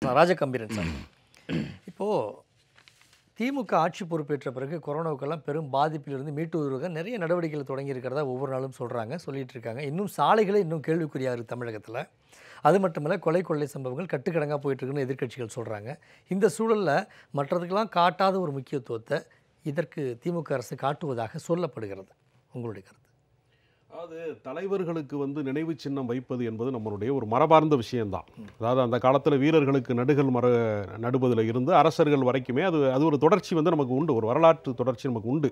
பேசலாம் ராஜகம்பீரன் சார் இப்போது திமுக ஆட்சி பொறுப்பேற்ற பிறகு கொரோனாவுக்கெல்லாம் பெரும் பாதிப்பிலிருந்து மீட்டு வருவதற்கு நிறைய நடவடிக்கைகள் தொடங்கி இருக்கிறதா ஒவ்வொரு நாளும் சொல்கிறாங்க சொல்லிட்டு இருக்காங்க இன்னும் சாலைகளே இன்னும் கேள்விக்குறியாக இருக்குது தமிழகத்தில் அது மட்டுமல்ல கொலை கொள்ளை சம்பவங்கள் கட்டுக்கடங்காக போயிட்டு இருக்குன்னு எதிர்க்கட்சிகள் சொல்கிறாங்க இந்த சூழலில் மற்றதுக்கெல்லாம் காட்டாத ஒரு முக்கியத்துவத்தை இதற்கு திமுக அரசு காட்டுவதாக சொல்லப்படுகிறது உங்களுடைய கருத்து அதாவது தலைவர்களுக்கு வந்து நினைவு சின்னம் வைப்பது என்பது நம்மளுடைய ஒரு மரபார்ந்த விஷயம்தான் அதாவது அந்த காலத்தில் வீரர்களுக்கு நடுகள் மர நடுவதில் இருந்து அரசர்கள் வரைக்குமே அது அது ஒரு தொடர்ச்சி வந்து நமக்கு உண்டு ஒரு வரலாற்று தொடர்ச்சி நமக்கு உண்டு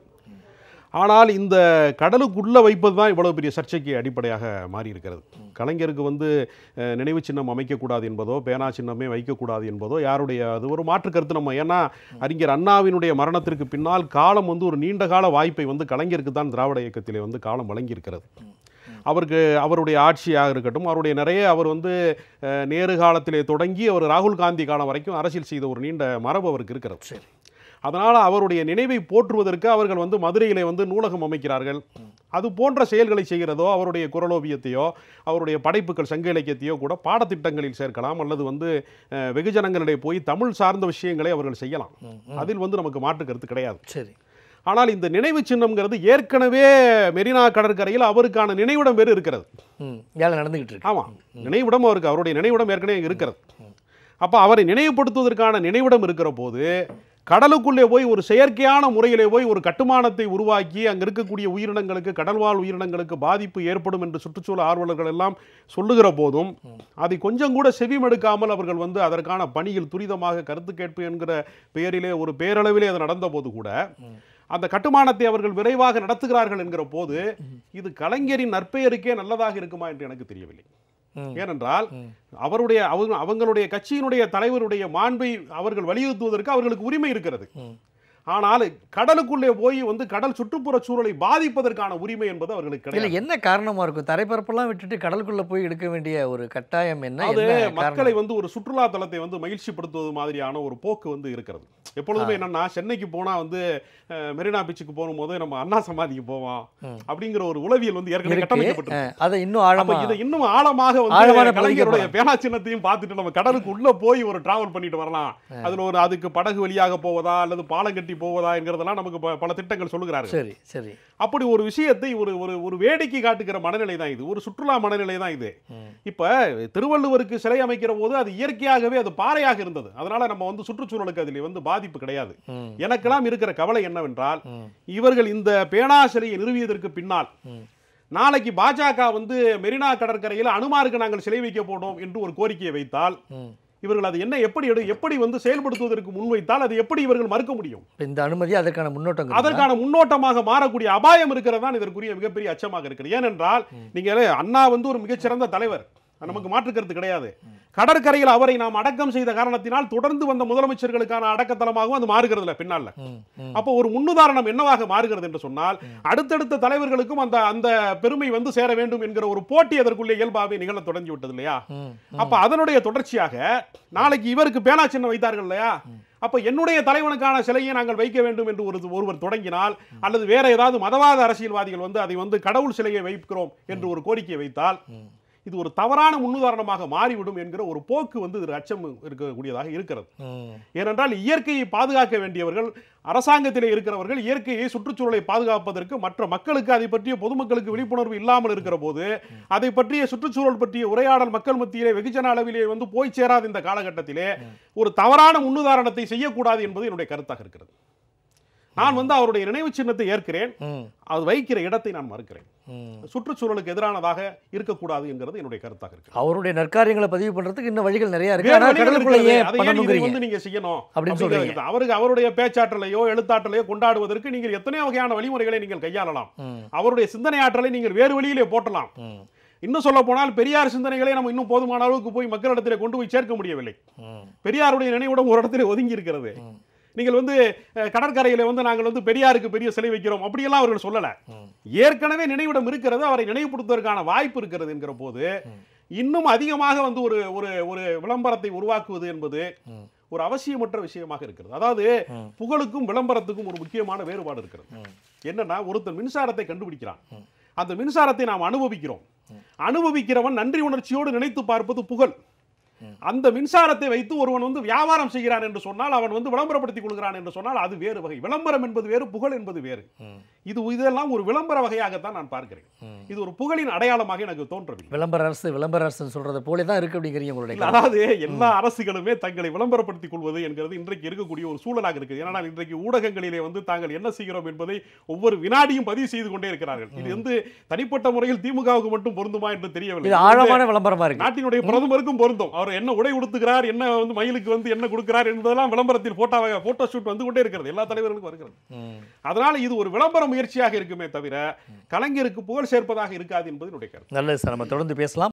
ஆனால் இந்த கடலுக்குள்ளே வைப்பது தான் இவ்வளவு பெரிய சர்ச்சைக்கு அடிப்படையாக மாறி இருக்கிறது கலைஞருக்கு வந்து அஹ், நினைவு சின்னம் அமைக்கக்கூடாது என்பதோ பேனா சின்னமே வைக்கக்கூடாது என்பதோ யாருடைய அது ஒரு மாற்று கருத்து நம்ம ஏன்னா அறிஞர் அண்ணாவினுடைய மரணத்திற்கு பின்னால் காலம் வந்து ஒரு நீண்ட கால வாய்ப்பை வந்து கலைஞருக்கு தான் திராவிட இயக்கத்திலே வந்து காலம் வழங்கியிருக்கிறது அவருக்கு அவருடைய ஆட்சியாக இருக்கட்டும் அவருடைய நிறைய அவர் வந்து அஹ், நேரு காலத்திலே தொடங்கி அவர் ராகுல் காந்தி காலம் வரைக்கும் அரசியல் செய்த ஒரு நீண்ட மரபு அவருக்கு இருக்கிறது சரி அதனால் அவருடைய நினைவை போற்றுவதற்கு அவர்கள் வந்து மதுரையிலே வந்து நூலகம் அமைக்கிறார்கள் அது போன்ற செயல்களை செய்கிறதோ அவருடைய குரலோவியத்தையோ அவருடைய படைப்புகள் சங்க இலக்கியத்தையோ கூட பாடத்திட்டங்களில் சேர்க்கலாம் அல்லது வந்து அஹ், வெகுஜனங்களிடையே போய் தமிழ் சார்ந்த விஷயங்களை அவர்கள் செய்யலாம் அதில் வந்து நமக்கு மாற்று கருத்து கிடையாது சரி ஆனால் இந்த நினைவு சின்னம்ங்கிறது ஏற்கனவே மெரினா கடற்கரையில் அவருக்கான நினைவிடம் வேறு இருக்கிறது ம் வேலை நடந்துக்கிட்டு இருக்கு ஆமாம் நினைவிடம் அவருக்கு அவருடைய நினைவிடம் ஏற்கனவே இருக்கிறது அப்போ அவரை நினைவுபடுத்துவதற்கான நினைவிடம் இருக்கிற போது கடலுக்குள்ளே போய் ஒரு செயற்கையான முறையிலே போய் ஒரு கட்டுமானத்தை உருவாக்கி அங்கே இருக்கக்கூடிய உயிரினங்களுக்கு கடல்வாழ் உயிரினங்களுக்கு பாதிப்பு ஏற்படும் என்று சுற்றுச்சூழல் ஆர்வலர்கள் எல்லாம் சொல்லுகிற போதும் அதை கொஞ்சம் கூட செவிமடுக்காமல் அவர்கள் வந்து அதற்கான பணியில் துரிதமாக கருத்து கேட்பு என்கிற பெயரிலே ஒரு பேரளவிலே அது நடந்த போது கூட அந்த கட்டுமானத்தை அவர்கள் விரைவாக நடத்துகிறார்கள் என்கிற போது இது கலைஞரின் நற்பெயருக்கே நல்லதாக இருக்குமா என்று எனக்கு தெரியவில்லை ம். ஏனென்றால் அவருடைய அவங்க அவங்களுடைய கட்சியினுடைய தலைவருடைய மாண்பை அவர்கள் வலியுறுத்துவதற்கு அவர்களுக்கு உரிமை இருக்கிறது ம். ஆனால் கடலுக்குள்ளே போய் வந்து கடல் சுற்றுப்புற சூழலை பாதிப்பதற்கான உரிமை என்பது அவர்களுக்கு இல்ல கிடையாது என்ன காரணமா இருக்கும் தரைப்பரப்பெல்லாம் விட்டுட்டு கடலுக்குள்ள போய் எடுக்க வேண்டிய ஒரு கட்டாயம் என்ன அது என்ன மக்களை காரணம் வந்து ஒரு சுற்றுலா தலத்தை வந்து மகிழ்ச்சிப்படுத்துவது மாதிரியான ஒரு போக்கு வந்து இருக்கிறது எப்பொழுதுமே என்னன்னா சென்னைக்கு போனா வந்து அஹ், மெரினா பீச்சுக்கு போகும்போது நம்ம அண்ணா சமாதிக்கு போவோம் ம். அப்படிங்கிற ஒரு உளவியல் வந்து ஏற்கனவே இருக்கு கட்டமைக்கப்பட்டு அஹ், அதை இன்னும் அப்ப ஆழமா இதை இன்னும் ஆழமாக ஆழமான வந்து கலைஞருடைய பதிக்கப்படலாம். பேனா சின்னத்தையும் பார்த்துட்டு நம்ம கடலுக்கு உள்ள போய் ஒரு டிராவல் பண்ணிட்டு வரலாம் அதுல ஒரு அதுக்கு படகு வழியாக போவதா அல்லது பாலம் கட்டி போவதா என்கிறதெல்லாம் நமக்கு ப- பல திட்டங்கள் சொல்லுகிறார்கள் சரி சரி அப்படி ஒரு விஷயத்தை ஒரு ஒரு ஒரு வேடிக்கை காட்டுகிற மனநிலை தான் இது ஒரு சுற்றுலா மனநிலை தான் இது ம். இப்ப திருவள்ளுவருக்கு சிலை அமைக்கிற போது அது இயற்கையாகவே அது பாறையாக இருந்தது அதனால நம்ம வந்து சுற்றுச்சூழலுக்கு அதில் வந்து பாதிப்பு கிடையாது ம். எனக்கெல்லாம் இருக்கிற கவலை என்னவென்றால் ம். இவர்கள் இந்த பேனா சிலையை நிறுவியதற்கு பின்னால் ம். நாளைக்கு பாஜக வந்து மெரினா கடற்கரையில் அனுமாருக்கு நாங்கள் சிலை வைக்க போனோம் என்று ஒரு கோரிக்கையை வைத்தால் ம். இவர்கள் அது என்ன எப்படி எடு எப்படி வந்து செயல்படுத்துவதற்கு முன்வைத்தால் அது எப்படி இவர்கள் மறுக்க முடியும் இப்ப இந்த அனுமதி அதற்கான முன்னோட்டம் அதற்கான முன்னோட்டமாக மாறக்கூடிய அபாயம் இருக்கிறது தான் இதற்குரிய மிகப்பெரிய அச்சமாக இருக்கிறது ஏனென்றால் நீங்க அண்ணா வந்து ஒரு மிகச்சிறந்த தலைவர் நமக்கு மாற்று கருத்து கிடையாது கடற்கரையில் அவரை நாம் அடக்கம் செய்த காரணத்தினால் தொடர்ந்து வந்த முதலமைச்சர்களுக்கான அடக்கத்தலமாகவும் அது மாறுகிறதுல பின்னால ம். ம். அப்போ ஒரு முன்னுதாரணம் என்னவாக மாறுகிறது என்று சொன்னால் அடுத்தடுத்த தலைவர்களுக்கும் அந்த அந்த பெருமை வந்து சேர வேண்டும் என்கிற ஒரு போட்டி அதற்குள்ளே இயல்பாகவே நிகழ தொடங்கி விட்டது இல்லையா ம். அப்ப அதனுடைய தொடர்ச்சியாக நாளைக்கு இவருக்கு பேனா சின்னம் வைத்தார்கள் இல்லையா அப்ப என்னுடைய தலைவனுக்கான சிலையை நாங்கள் வைக்க வேண்டும் என்று ஒரு ஒருவர் தொடங்கினால் அல்லது வேற ஏதாவது மதவாத அரசியல்வாதிகள் வந்து அதை வந்து கடவுள் சிலையை வைக்கிறோம் என்று ஒரு கோரிக்கையை வைத்தால் ம். இது ஒரு தவறான முன்னுதாரணமாக மாறிவிடும் என்கிற ஒரு போக்கு வந்து இது அச்சம் இருக்கக்கூடியதாக இருக்கிறது ம். ஏனென்றால் இயற்கையை பாதுகாக்க வேண்டியவர்கள் அரசாங்கத்திலே இருக்கிறவர்கள் இயற்கையை சுற்றுச்சூழலை பாதுகாப்பதற்கு மற்ற மக்களுக்கு அதை பற்றிய பொதுமக்களுக்கு விழிப்புணர்வு இல்லாமல் இருக்கிற போது அதை பற்றிய சுற்றுச்சூழல் பற்றிய உரையாடல் மக்கள் மத்தியிலே வெகுஜன அளவிலே வந்து போய் சேராத இந்த காலகட்டத்திலே ஒரு தவறான முன்னுதாரணத்தை செய்யக்கூடாது என்பது என்னுடைய கருத்தாக இருக்கிறது நான் வந்து அவருடைய நினைவு சின்னத்தை ஏற்கிறேன் ம். அது வைக்கிற இடத்தை நான் மறுக்கிறேன் ம். சுற்றுச்சூழலுக்கு எதிரானதாக இருக்கக்கூடாது என்கிறது என்னுடைய கருத்தாக இருக்கு அவருடைய நற்காரியங்களை பதிவு பண்றதுக்கு இன்னும் வழிகள் நிறைய இருக்கு வேறு ஆனா வழிகள் கடலுக்குள்ள இருக்கிறது. ஏன் அதை ஏன் இதை பண்ணணுங்கிறீங்க வந்து நீங்க செய்யணும் அப்படின்னு அப்படிங்கிறது சொல்றீங்க. தான். அவருக்கு அவருடைய பேச்சாற்றலையோ எழுத்தாற்றலையோ கொண்டாடுவதற்கு நீங்கள் எத்தனையோ வகையான வழிமுறைகளை நீங்கள் கையாளலாம் ம். அவருடைய சிந்தனை ஆற்றலை நீங்கள் வேறு வழியிலே போட்டலாம் ம். இன்னும் சொல்ல போனால் பெரியார் சிந்தனைகளை நம்ம இன்னும் போதுமான அளவுக்கு போய் மக்களிடத்திலே கொண்டு போய் சேர்க்க முடியவில்லை ம். பெரியாருடைய நினைவிடம் ஒரு இடத்துல ஒதுங்கி இருக்கிறது ம். நீங்கள் வந்து அஹ், கடற்கரையில வந்து நாங்கள் வந்து பெரியாருக்கு பெரிய சிலை வைக்கிறோம் அப்படியெல்லாம் அவர்கள் சொல்லல ம். ஏற்கனவே நினைவிடம் இருக்கிறது அவரை நினைவுபடுத்துவதற்கான வாய்ப்பு இருக்கிறது என்கிற போது இன்னும் அதிகமாக வந்து ஒரு ஒரு ஒரு விளம்பரத்தை உருவாக்குவது என்பது ம். ஒரு அவசியமற்ற விஷயமாக இருக்கிறது அதாவது ம். புகழுக்கும் விளம்பரத்துக்கும் ஒரு முக்கியமான வேறுபாடு இருக்கிறது ம். என்னன்னா ஒருத்தன் மின்சாரத்தை கண்டுபிடிக்கிறான் அந்த மின்சாரத்தை நாம் அனுபவிக்கிறோம் அனுபவிக்கிறவன் நன்றி உணர்ச்சியோடு நினைத்து பார்ப்பது புகழ் அந்த மின்சாரத்தை வைத்து ஒருவன் வந்து வியாபாரம் செய்கிறான் என்று சொன்னால் அவன் வந்து விளம்பரப்படுத்திக் கொள்கிறான் என்று சொன்னால் அது வேறு வகை விளம்பரம் என்பது வேறு புகழ் என்பது வேறு ம். இது இதெல்லாம் ஒரு விளம்பர வகையாகத்தான் நான் பார்க்கிறேன் ம். இது ஒரு புகழின் அடையாளமாக எனக்கு தோன்றவில்லை விளம்பர அரசு விளம்பர அரசுன்னு சொல்றத போல தான் இருக்கு அப்படிங்கிறீங்க உங்களுடைய இல்ல, கருத்து. அதாவது எல்லா அரசுகளுமே தங்களை விளம்பரப்படுத்திக் கொள்வது என்கிறது இன்றைக்கு இருக்கக்கூடிய ஒரு சூழலாக இருக்குது ஏன்னா இன்றைக்கு ஊடகங்களிலே வந்து தாங்கள் என்ன செய்கிறோம் என்பதை ஒவ்வொரு வினாடியும் பதிவு செய்து கொண்டே இருக்கிறார்கள் இது வந்து தனிப்பட்ட முறையில் திமுகவுக்கு மட்டும் பொருந்துமா என்று தெரியவில்லை இது இது வந்து ஆழமான விளம்பரமா இருக்கு நாட்டினுடைய பிரதமருக்கும் பொருந்தும் அவர் என்ன உடை உடுத்துகிறார் என்ன வந்து மயிலுக்கு வந்து என்ன கொடுக்கிறார் என்பதெல்லாம் விளம்பரத்தில் போட்டோவாக போட்டோ ஷூட் வந்து கொண்டே இருக்கிறது எல்லா தலைவர்களுக்கும் வருகிறது ம். அதனால இது ஒரு விளம்பர முயற்சியாக இருக்குமே தவிர கலைஞருக்கு புகழ் சேர்ப்பதாக இருக்காது என்பது என்னுடைய கருத்து நல்லது சார் நம்ம தொடர்ந்து பேசலாம்